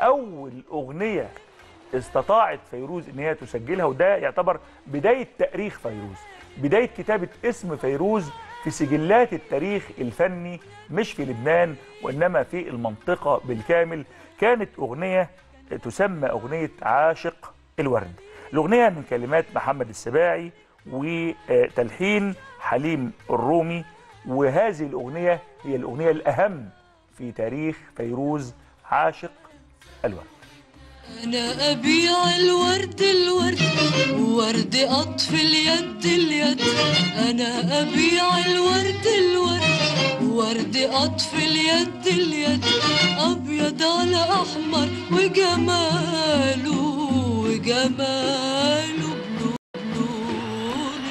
اول اغنيه استطاعت فيروز ان هي تسجلها وده يعتبر بدايه تاريخ فيروز بدايه كتابه اسم فيروز في سجلات التاريخ الفني مش في لبنان وانما في المنطقه بالكامل كانت اغنيه تسمى اغنيه عاشق الورد الاغنيه من كلمات محمد السباعي وتلحين حليم الرومي وهذه الاغنيه هي الاغنيه الاهم في تاريخ فيروز عاشق الورد أنا أبيع الورد الورد وورد أطف اليد اليد أنا أبيع الورد الورد وورد أطف اليد اليد أبيض على أحمر وجماله وجماله